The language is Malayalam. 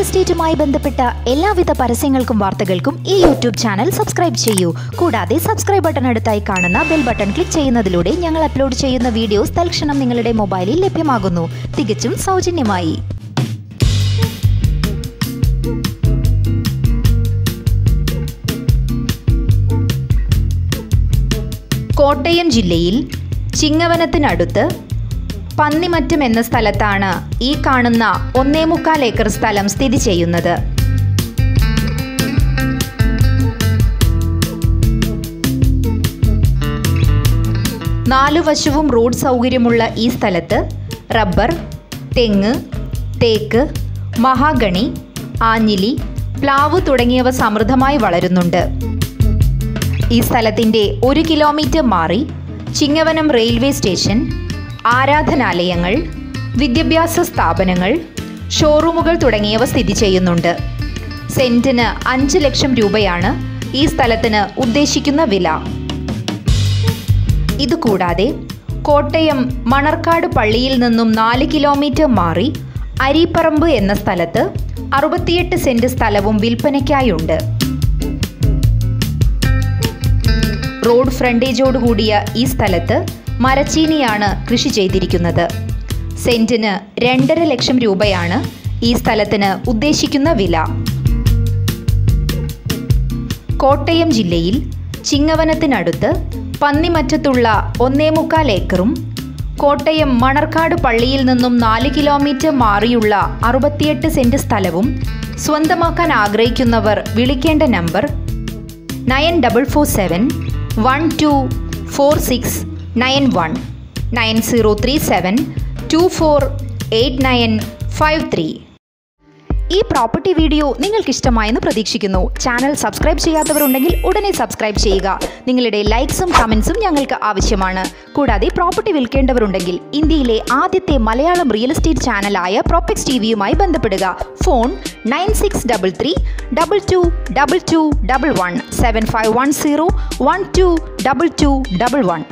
എസ്റ്റേറ്റുമായി ബന്ധപ്പെട്ട എല്ലാവിധ പരസ്യങ്ങൾക്കും വാർത്തകൾക്കും ഈ യൂട്യൂബ് ചാനൽ സബ്സ്ക്രൈബ് ചെയ്യൂ കൂടാതെ സബ്സ്ക്രൈബ് ബട്ടൺ അടുത്തായി കാണുന്ന ബെൽ ബട്ടൺ ക്ലിക്ക് ചെയ്യുന്നതിലൂടെ ഞങ്ങൾ അപ്ലോഡ് ചെയ്യുന്ന വീഡിയോസ് തൽക്ഷണം നിങ്ങളുടെ മൊബൈലിൽ ലഭ്യമാകുന്നു തികച്ചും സൗജന്യമായി കോട്ടയം ജില്ലയിൽ ചിങ്ങവനത്തിനടുത്ത് പന്നിമറ്റം എന്ന സ്ഥലത്താണ് ഈ കാണുന്ന ഒന്നേമുക്കാൽ ഏക്കർ സ്ഥലം സ്ഥിതി ചെയ്യുന്നത് നാലു വശവും റോഡ് സൗകര്യമുള്ള ഈ സ്ഥലത്ത് റബ്ബർ തെങ്ങ് തേക്ക് മഹാഗണി ആഞ്ഞിലി പ്ലാവ് തുടങ്ങിയവ സമൃദ്ധമായി വളരുന്നുണ്ട് ഈ സ്ഥലത്തിൻ്റെ ഒരു കിലോമീറ്റർ മാറി ചിങ്ങവനം റെയിൽവേ സ്റ്റേഷൻ ആരാധനാലയങ്ങൾ വിദ്യാഭ്യാസ സ്ഥാപനങ്ങൾ ഷോറൂമുകൾ തുടങ്ങിയവ സ്ഥിതി ചെയ്യുന്നുണ്ട് സെന്റിന് അഞ്ച് ലക്ഷം രൂപയാണ് ഈ സ്ഥലത്തിന് ഉദ്ദേശിക്കുന്ന വില ഇതുകൂടാതെ കോട്ടയം മണർക്കാട് പള്ളിയിൽ നിന്നും നാല് കിലോമീറ്റർ മാറി അരിപ്പറമ്പ് എന്ന സ്ഥലത്ത് അറുപത്തിയെട്ട് സെന്റ് സ്ഥലവും വിൽപ്പനയ്ക്കായുണ്ട് റോഡ് ഫ്രണ്ടേജോടുകൂടിയ ഈ സ്ഥലത്ത് മരച്ചീനിയാണ് കൃഷി ചെയ്തിരിക്കുന്നത് സെന്റിന് രണ്ടര ലക്ഷം രൂപയാണ് ഈ സ്ഥലത്തിന് ഉദ്ദേശിക്കുന്ന വില കോട്ടയം ജില്ലയിൽ ചിങ്ങവനത്തിനടുത്ത് പന്നിമറ്റത്തുള്ള ഒന്നേമുക്കാൽ ഏക്കറും കോട്ടയം മണർക്കാട് പള്ളിയിൽ നിന്നും നാല് കിലോമീറ്റർ മാറിയുള്ള അറുപത്തിയെട്ട് സെന്റ് സ്ഥലവും സ്വന്തമാക്കാൻ ആഗ്രഹിക്കുന്നവർ വിളിക്കേണ്ട number nine double four seven one two four six nine one nine zero three seven two four eight nine five three ഈ പ്രോപ്പർട്ടി വീഡിയോ നിങ്ങൾക്ക് ഇഷ്ടമായെന്ന് പ്രതീക്ഷിക്കുന്നു ചാനൽ സബ്സ്ക്രൈബ് ചെയ്യാത്തവരുണ്ടെങ്കിൽ ഉടനെ സബ്സ്ക്രൈബ് ചെയ്യുക നിങ്ങളുടെ ലൈക്സും കമൻസും ഞങ്ങൾക്ക് ആവശ്യമാണ് കൂടാതെ പ്രോപ്പർട്ടി വിൽക്കേണ്ടവരുണ്ടെങ്കിൽ ഇന്ത്യയിലെ ആദ്യത്തെ മലയാളം റിയൽ എസ്റ്റേറ്റ് ചാനലായ പ്രോപ്പക്സ് ടി വിയുമായി ബന്ധപ്പെടുക phone nine six double three double two double two double one seven five one zero one two double two double one